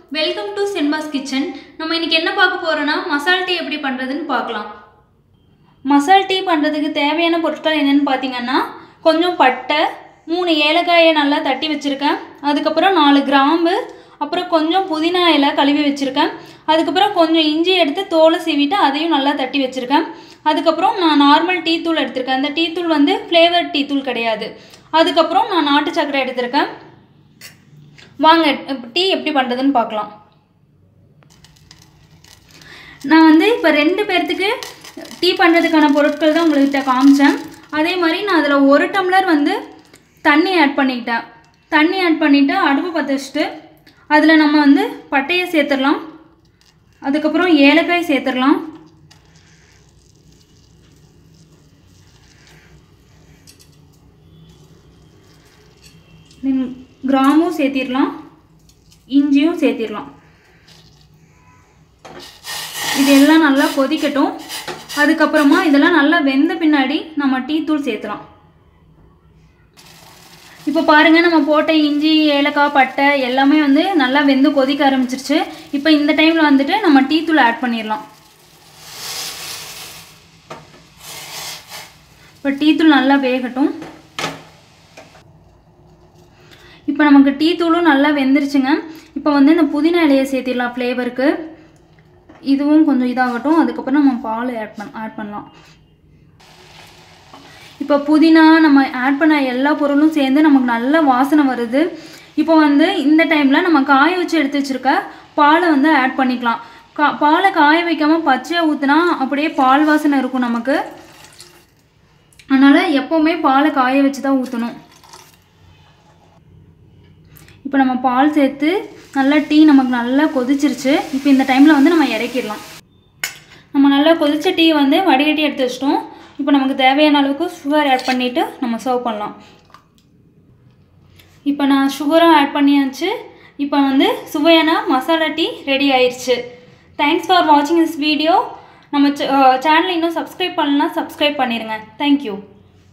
welcome to சென்பாஸ் kitchen நம்ம இன்னைக்கு என்ன பார்க்க போறோம்னா மசால் டீ எப்படி பண்ணுறதுன்னு பார்க்கலாம் மசால் டீ பண்ணுறதுக்கு தேவையான பொருட்கள் என்னென்னு பார்த்தீங்கன்னா கொஞ்சம் பட்டை மூணு ஏலக்காயை நல்லா தட்டி வச்சுருக்கேன் அதுக்கப்புறம் நாலு கிராம்பு அப்புறம் கொஞ்சம் புதினா இலை கழுவி வச்சுருக்கேன் அதுக்கப்புறம் கொஞ்சம் இஞ்சி எடுத்து தோலை சீவிட்டு அதையும் நல்லா தட்டி வச்சுருக்கேன் அதுக்கப்புறம் நான் நார்மல் டீ தூள் எடுத்திருக்கேன் அந்த டீ தூள் வந்து ஃப்ளேவர் டீ தூள் கிடையாது அதுக்கப்புறம் நான் நாட்டு சர்க்கரை எடுத்திருக்கேன் வாங்க இப்ப டீ எப்படி பண்ணுறதுன்னு பார்க்கலாம் நான் வந்து இப்போ ரெண்டு பேர்த்துக்கு டீ பண்ணுறதுக்கான பொருட்கள் தான் உங்கள்கிட்ட காமிச்சேன் அதே மாதிரி நான் அதில் ஒரு டம்ளர் வந்து தண்ணி ஆட் பண்ணிக்கிட்டேன் தண்ணி ஆட் பண்ணிவிட்டு அடுப்பு பற்ற வச்சுட்டு அதில் நம்ம வந்து பட்டையை சேர்த்துடலாம் அதுக்கப்புறம் ஏலக்காய் சேர்த்துடலாம் தென் கிராமும் சேர்த்திடலாம் இஞ்சியும் சேர்த்திடலாம் இது எல்லாம் நல்லா கொதிக்கட்டும் அதுக்கப்புறமா இதெல்லாம் நல்லா வெந்த பின்னாடி நம்ம டீ தூள் சேர்த்துலாம் இப்போ பாருங்க நம்ம போட்ட இஞ்சி ஏலக்காய் பட்டை எல்லாமே வந்து நல்லா வெந்து கொதிக்க ஆரம்பிச்சிருச்சு இப்போ இந்த டைமில் வந்துட்டு நம்ம டீ தூள் ஆட் பண்ணிடலாம் இப்போ டீ தூள் நல்லா வேகட்டும் இப்போ நமக்கு டீ தூளும் நல்லா வெந்துருச்சுங்க இப்போ வந்து இந்த புதினா இலையை சேர்த்திடலாம் ஃப்ளேவருக்கு இதுவும் கொஞ்சம் இதாகட்டும் அதுக்கப்புறம் நம்ம பால் ஆட் பண் ஆட் பண்ணலாம் இப்போ புதினா நம்ம ஆட் பண்ண எல்லா பொருளும் சேர்ந்து நமக்கு நல்ல வாசனை வருது இப்போ வந்து இந்த டைமில் நம்ம காய வச்சு எடுத்து வச்சுருக்க பாலை வந்து ஆட் பண்ணிக்கலாம் கா பாலை காய வைக்காமல் பச்சையாக ஊற்றினா அப்படியே பால் வாசனை இருக்கும் நமக்கு அதனால் எப்போவுமே பாலை காய வச்சு தான் ஊற்றணும் இப்போ நம்ம பால் சேர்த்து நல்லா டீ நமக்கு நல்லா கொதிச்சிருச்சு இப்போ இந்த டைமில் வந்து நம்ம இறக்கிடலாம் நம்ம நல்லா கொதிச்ச டீ வந்து வடிகட்டி எடுத்து வச்சிட்டோம் இப்போ நமக்கு தேவையான அளவுக்கு சுகர் ஆட் பண்ணிவிட்டு நம்ம சர்வ் பண்ணலாம் இப்போ நான் சுகரும் ஆட் பண்ணியாச்சு இப்போ வந்து சுவையான மசாலா டீ ரெடி ஆயிடுச்சு தேங்க்ஸ் ஃபார் வாட்சிங் திஸ் வீடியோ நம்ம சேனலை இன்னும் சப்ஸ்கிரைப் பண்ணலன்னா சப்ஸ்கிரைப் பண்ணிடுங்க தேங்க்யூ